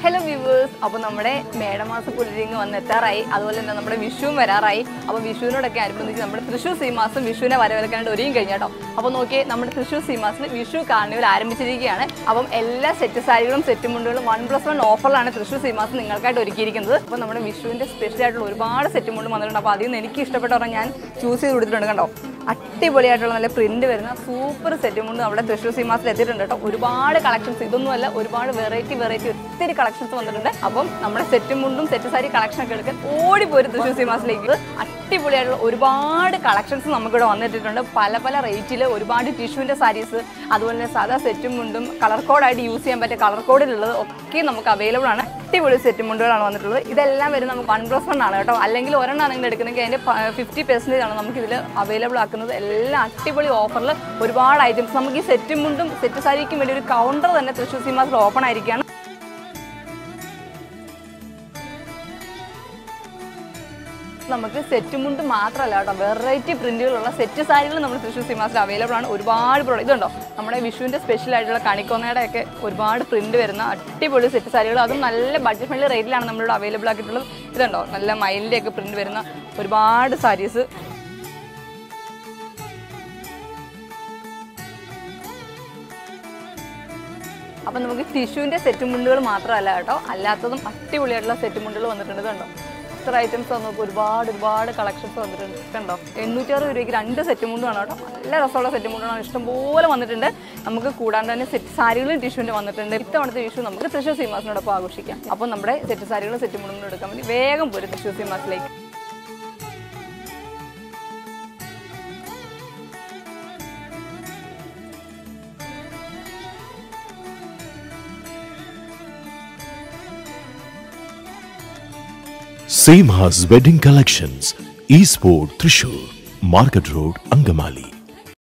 Hello viewers അപ്പോൾ നമ്മുടെ മേടമാസ പുലരിങ് വന്ന് എത്താറായി അതുപോലെ തന്നെ നമ്മുടെ വിഷുവും വരാറായി അപ്പോൾ വിഷുവിനോടൊക്കെ അനുബന്ധിച്ച് നമ്മുടെ തൃശ്ശൂർ സീമാസം വിഷുവിനെ വരവേൽക്കാനായിട്ട് ഒരുങ്ങി കഴിഞ്ഞ കേട്ടോ അപ്പോൾ നോക്കിയേ നമ്മുടെ തൃശ്ശൂർ സീമാസിൽ വിഷു കാർണിവൽ ആരംഭിച്ചിരിക്കുകയാണ് അപ്പം എല്ലാ സെറ്റ് സാരികളും സെറ്റ് മുണ്ടുകളും വൺ പ്ലസ് വൺ ഓഫറിലാണ് തൃശ്ശൂർ സീമാസ് നിങ്ങൾക്കായിട്ട് ഒരുക്കിയിരിക്കുന്നത് അപ്പോൾ നമ്മുടെ വിഷുവിൻ്റെ സ്പെഷ്യൽ ആയിട്ടുള്ള ഒരുപാട് സെറ്റ് മുണ്ടും വന്നിട്ടുണ്ട് അപ്പോൾ അതിൽ നിന്ന് എനിക്ക് ഇഷ്ടപ്പെട്ട പറഞ്ഞാൽ ഞാൻ ചൂസ് ചെയ്ത് കൊടുത്തിട്ടുണ്ട് കണ്ടോ അടിപൊളിയായിട്ടുള്ള നല്ല പ്രിന്റ് വരുന്ന സൂപ്പർ സെറ്റ് മുണ്ട് നമ്മുടെ തൃശ്ശൂർ സീമാസിൽ എത്തിയിട്ടുണ്ട് കേട്ടോ ഒരുപാട് കളക്ഷൻസ് ഇതൊന്നുമല്ല ഒരുപാട് വെറൈറ്റി വെറൈറ്റി ഒത്തിരി കളക്ഷൻസ് വന്നിട്ടുണ്ട് അപ്പം നമ്മുടെ സെറ്റ് മുണ്ടും സെറ്റ് സാരി കളക്ഷൻ ഒക്കെ എടുക്കാൻ ഓടിപ്പോരും തൃശ്ശൂർ സീമാസിലേക്ക് അടിപൊളിയായിട്ടുള്ള ഒരുപാട് കളക്ഷൻസ് നമുക്കിവിടെ വന്നിട്ടുണ്ട് പല പല റേറ്റിൽ ഒരുപാട് ടിഷ്യൂവിൻ്റെ സാരീസ് അതുപോലെ തന്നെ സാധാ സെറ്റും മുണ്ടും കളർ കോഡായിട്ട് യൂസ് ചെയ്യാൻ പറ്റിയ കളർ കോഡിലുള്ളത് ഒക്കെ നമുക്ക് അവൈലബിൾ ആണ് അടിപൊളി സെറ്റ് മുണ്ടുകളാണ് വന്നിട്ടുള്ളത് ഇതെല്ലാം വരും നമുക്ക് വൺ പ്ലസ് വൺ ആണ് കേട്ടോ അല്ലെങ്കിൽ ഒരെണ്ണം നിങ്ങൾ എടുക്കുന്നെങ്കിൽ അതിൻ്റെ ഫിഫ്റ്റി പെർസെൻറ്റേജ് ആണ് നമുക്ക് ഇതിൽ അവൈലബിൾ ആക്കുന്നത് എല്ലാം അടിപൊളി ഓഫറിൽ ഒരുപാട് ഐറ്റംസ് നമുക്ക് ഈ സെറ്റും മുണ്ടും സെറ്റ് സാരിക്കും വേണ്ടി ഒരു കൗണ്ടർ തന്നെ തൃശ്ശൂർ സീമാസിൽ ഓപ്പൺ ആയിരിക്കുകയാണ് നമുക്ക് സെറ്റ് മുണ്ട് മാത്രമല്ല കേട്ടോ വെറൈറ്റി പ്രിന്റുകളുള്ള സെറ്റ് സാരികൾ നമ്മൾ തൃശ്ശൂർ സിമാസിൽ അവൈലബിൾ ആണ് ഒരുപാട് പ്രോഡക്റ്റ് ഇതുണ്ടോ നമ്മുടെ വിഷുവിൻ്റെ സ്പെഷ്യൽ ആയിട്ടുള്ള കണിക്കൊന്നയുടെ ഒക്കെ ഒരുപാട് പ്രിന്റ് വരുന്ന അടിപൊളി സെറ്റ് സാരികൾ അതും നല്ല ബഡ്ജറ്റ് ഫ്രണ്ട്ലി റേറ്റിലാണ് നമ്മളിവിടെ അവൈലബിൾ ആക്കിയിട്ടുള്ളത് ഇതുണ്ടോ നല്ല മയിലിൻ്റെ ഒക്കെ പ്രിന്റ് വരുന്ന ഒരുപാട് സാരീസ് അപ്പം നമുക്ക് ടിഷ്യൂവിൻ്റെ സെറ്റ് മുണ്ടുകൾ മാത്രമല്ല കേട്ടോ അല്ലാത്തതും അടിപൊളിയായിട്ടുള്ള സെറ്റ് മുണ്ടുകൾ വന്നിട്ടുണ്ട് ഇതുണ്ടോ ഇത്ര ഐറ്റംസ് നമുക്ക് ഒരുപാട് ഒരുപാട് കളക്ഷൻസ് വന്നിട്ടുണ്ട് കണ്ടോ എണ്ണൂറ്ററുപത് രൂപയ്ക്ക് രണ്ട് സെറ്റ് മുണ്ടുമാണ് കേട്ടോ നല്ല രസമുള്ള സെറ്റ് മുണ്ടുകളാണ് ഇഷ്ടംപോലെ വന്നിട്ടുണ്ട് നമുക്ക് കൂടാണ്ട് തന്നെ സെറ്റ് സാരികളും ടിഷ്യൂവിൻ്റെ വന്നിട്ടുണ്ട് ഇത്തവണത്തെ ടിഷ്യൂ നമുക്ക് തൃശ്ശൂർ സീമാസിനോടൊപ്പം ആഘോഷിക്കാം അപ്പോൾ നമ്മുടെ സെറ്റ് സാരികളും സെറ്റ് മുണ്ടുകളും എടുക്കാൻ വേണ്ടി വേഗം പോരും Thrissur സീമാസിലേക്ക് Same House Wedding Collections, Eastport, Trishur, Market Road, Angamali.